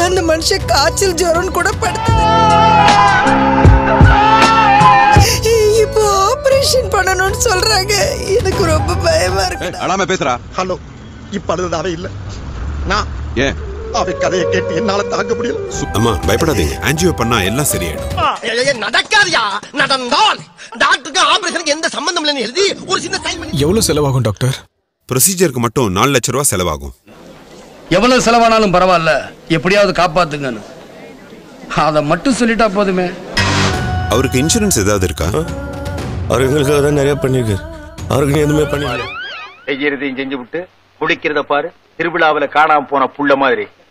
அந்த மனுஷன் காய்ச்சல் ஜுரம்னு கூட படுத்தது இப்போ ஆபரேஷன் பண்ணணும்னு சொல்றாங்க எனக்கு ரொம்ப பயமா இருக்கு அழாம பேசுறா ஹலோ இப்ப அழுது அவ இல்ல நான் ஏன் அவ கதையை கேட்டு என்னால தாங்க முடியல அம்மா பயப்படாதீங்க ஆன்ஜியோ பண்ணா எல்லாம் சரியாயிடும் நடக்காதியா நடந்தால் டாக்டருக்கு ஆபரேஷனுக்கு எந்த சம்பந்தம் இல்லைன்னு எழுதி ஒரு சின்ன சைன் பண்ணி எவ்வளவு செலவாகும் டாக்டர் ப்ரொசீஜருக்கு மட்டும் நாலு லட்ச ரூபா செலவாகும் எவ்வளவு செலவானாலும் பரவாயில்ல எப்படியாவது காப்பாத்துங்கன்னு அதை மட்டும் சொல்லிட்டா போதுமே அவருக்கு இன்சூரன்ஸ் ஏதாவது இருக்கா அவர் எங்களுக்காக தான் நிறைய பண்ணிருக்காரு அவருக்கு நீ எதுவுமே பண்ணி செய்யறதையும் செஞ்சு விட்டு குடிக்கிறத பாரு திருவிழாவுல காணாம போன புள்ள மாதிரி